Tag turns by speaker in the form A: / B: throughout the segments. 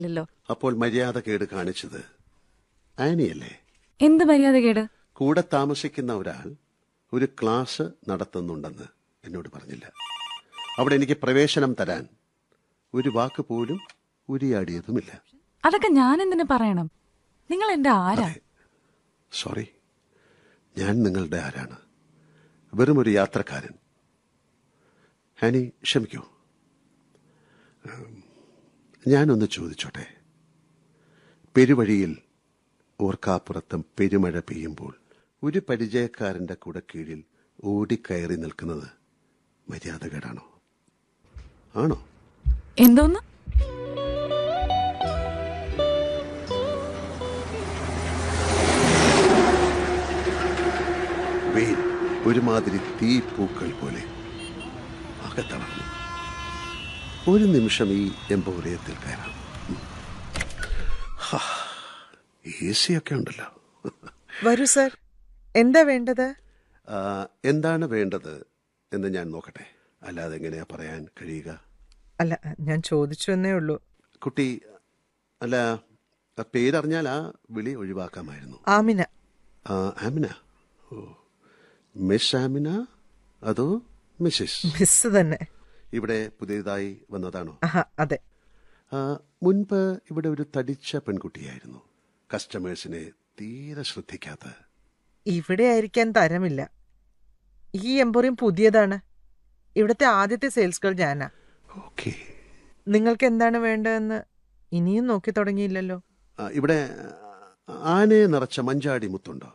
A: ഇല്ലല്ലോ
B: അപ്പോൾ മര്യാദ കേട് കാണിച്ചത് ആനിയല്ലേ
A: എന്ത് മര്യാദകേട്
B: കൂടെ താമസിക്കുന്ന ഒരാൾ ഒരു ക്ലാസ് നടത്തുന്നുണ്ടെന്ന് എന്നോട് പറഞ്ഞില്ല അവിടെ എനിക്ക് പ്രവേശനം തരാൻ ഒരു വാക്ക് പോലും ഉരിയാടിയതുമില്ല
A: അതൊക്കെ ഞാൻ എന്തിനു പറയണം നിങ്ങൾ എന്റെ ആരാ
B: സോറി ഞാൻ നിങ്ങളുടെ ആരാണ് വെറും ഒരു യാത്രക്കാരൻ ആനി ക്ഷമിക്കൂ ഉം, ഞാനൊന്ന് ചോദിച്ചോട്ടെ പെരുവഴിയിൽ ഓർക്കാപ്പുറത്തും പെരുമഴ പെയ്യുമ്പോൾ ഒരു പരിചയക്കാരന്റെ കൂടെ കീഴിൽ ഓടിക്കയറി നിൽക്കുന്നത് മര്യാദകേടാണോ ആണോ
A: എന്തോന്ന്
B: വെയിൽ ഒരുമാതിരി തീപ്പൂക്കൾ പോലെ ആകെ തളർന്നു ഒരു നിമിഷം ഈ എംപോറിയത്തിൽ കയറാം എ സി ഒക്കെ ഉണ്ടല്ലോ
C: വരൂ സർ എന്താ വേണ്ടത്
B: ആ, എന്താണ് വേണ്ടത് എന്ന് ഞാൻ നോക്കട്ടെ അല്ലാതെ എങ്ങനെയാ പറയാൻ കഴിയുക
C: അല്ല ഞാൻ ചോദിച്ചു എന്നേ ഉള്ളൂ
B: കുട്ടി അല്ല ആ പേരറിഞ്ഞാൽ ആ വിളി ഒഴിവാക്കാമായിരുന്നു
C: ആമിന
B: ആ, ആമിന ഓ മിസ് ആമിന അതോ മിസ്സിസ്
C: മിസ് തന്നെ
B: ഇവിടെ പുതിയതായി വന്നതാണോ
C: ആഹാ അതെ
B: ആ, മുൻപ് ഇവിടെ ഒരു തടിച്ച പെൺകുട്ടിയായിരുന്നു കസ്റ്റമേഴ്സിനെ തീരെ ശ്രദ്ധിക്കാത്ത
C: ഇവിടെ ആയിരിക്കാൻ തരമില്ല ഈ എംപോറിയം പുതിയതാണ് ഇവിടുത്തെ ആദ്യത്തെ സെയിൽസ് ഗേൾ ഞാനാ
B: ഓക്കെ
C: നിങ്ങൾക്ക് എന്താണ് വേണ്ടതെന്ന് ഇനിയും നോക്കി തുടങ്ങിയില്ലല്ലോ
B: ഇവിടെ ആനയെ നിറച്ച മഞ്ചാടി മുത്തുണ്ടോ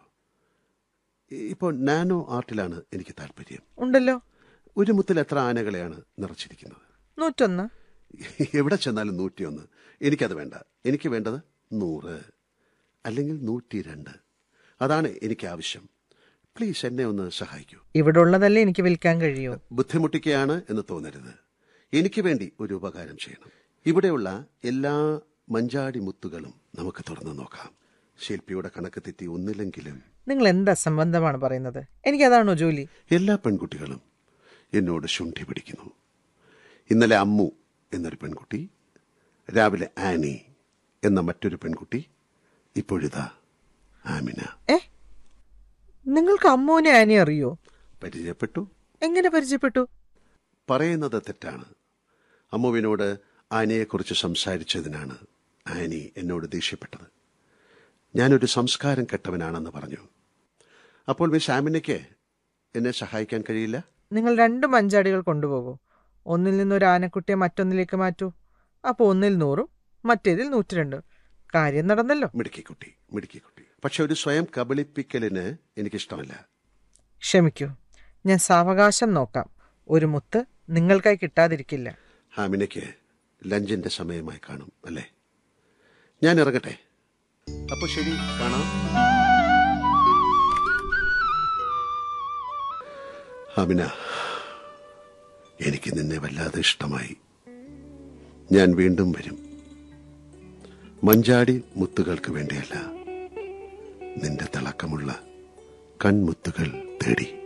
B: ഇപ്പോൾ നാനോ ആർട്ടിലാണ് എനിക്ക് താല്പര്യം
C: ഉണ്ടല്ലോ
B: ഒരു മുത്തിൽ എത്ര ആനകളെയാണ് നിറച്ചിരിക്കുന്നത്
C: നൂറ്റൊന്ന്
B: എവിടെ ചെന്നാലും നൂറ്റിയൊന്ന് എനിക്കത് വേണ്ട എനിക്ക് വേണ്ടത് നൂറ് അല്ലെങ്കിൽ നൂറ്റി രണ്ട് അതാണ് എനിക്ക് ആവശ്യം പ്ലീസ് എന്നെ ഒന്ന് സഹായിക്കൂ
C: ഇവിടെ ഉള്ളതല്ലേ എനിക്ക് വിൽക്കാൻ കഴിയൂ
B: ബുദ്ധിമുട്ടിക്കുകയാണ് എന്ന് തോന്നരുത് എനിക്ക് വേണ്ടി ഒരു ഉപകാരം ചെയ്യണം ഇവിടെയുള്ള എല്ലാ മഞ്ചാടി മുത്തുകളും നമുക്ക് തുറന്നു നോക്കാം ശില്പിയുടെ കണക്ക് തെറ്റി ഒന്നില്ലെങ്കിലും
C: നിങ്ങൾ എന്ത് അസംബന്ധമാണ് പറയുന്നത് എനിക്കതാണോ ജോലി
B: എല്ലാ പെൺകുട്ടികളും എന്നോട് ശുണ്ഠി പിടിക്കുന്നു ഇന്നലെ അമ്മു എന്നൊരു പെൺകുട്ടി രാവിലെ ആനി എന്ന മറ്റൊരു പെൺകുട്ടി ഇപ്പോഴിതാ ആമിന
C: ഏ നിങ്ങൾക്ക് അമ്മൂനെ ആനെ അറിയോ
B: പരിചയപ്പെട്ടു
C: എങ്ങനെ പരിചയപ്പെട്ടു
B: പറയുന്നത് തെറ്റാണ് അമ്മുവിനോട് ആനയെക്കുറിച്ച് സംസാരിച്ചതിനാണ് ആനി എന്നോട് ദേഷ്യപ്പെട്ടത് ഞാനൊരു സംസ്കാരം കെട്ടവനാണെന്ന് പറഞ്ഞു അപ്പോൾ മിസ് ആമിനയ്ക്ക് എന്നെ സഹായിക്കാൻ കഴിയില്ല
C: നിങ്ങൾ രണ്ട് മഞ്ചാടികൾ കൊണ്ടുപോകൂ ഒന്നിൽ നിന്ന് ഒരു ആനക്കുട്ടിയെ മറ്റൊന്നിലേക്ക് മാറ്റൂ അപ്പോൾ ഒന്നിൽ നൂറും മറ്റേതിൽ നൂറ്റിരണ്ടും കാര്യം നടന്നല്ലോ
B: മിടുക്കിക്കുട്ടി മിടുക്കിക്കുട്ടി പക്ഷെ ഒരു സ്വയം കബളിപ്പിക്കലിന് എനിക്കിഷ്ടമല്ല
C: ക്ഷമിക്കൂ ഞാൻ സാവകാശം നോക്കാം ഒരു മുത്ത് നിങ്ങൾക്കായി കിട്ടാതിരിക്കില്ല
B: ഹാമിനയ്ക്ക് ലഞ്ചിന്റെ സമയമായി കാണും അല്ലേ ഞാൻ ഇറങ്ങട്ടെ അപ്പൊ ശരി കാണാം ഹാമിന എനിക്ക് നിന്നെ വല്ലാതെ ഇഷ്ടമായി ഞാൻ വീണ്ടും വരും മഞ്ചാടി മുത്തുകൾക്ക് വേണ്ടിയല്ല നിന്റെ തിളക്കമുള്ള കൺമുത്തുകൾ തേടി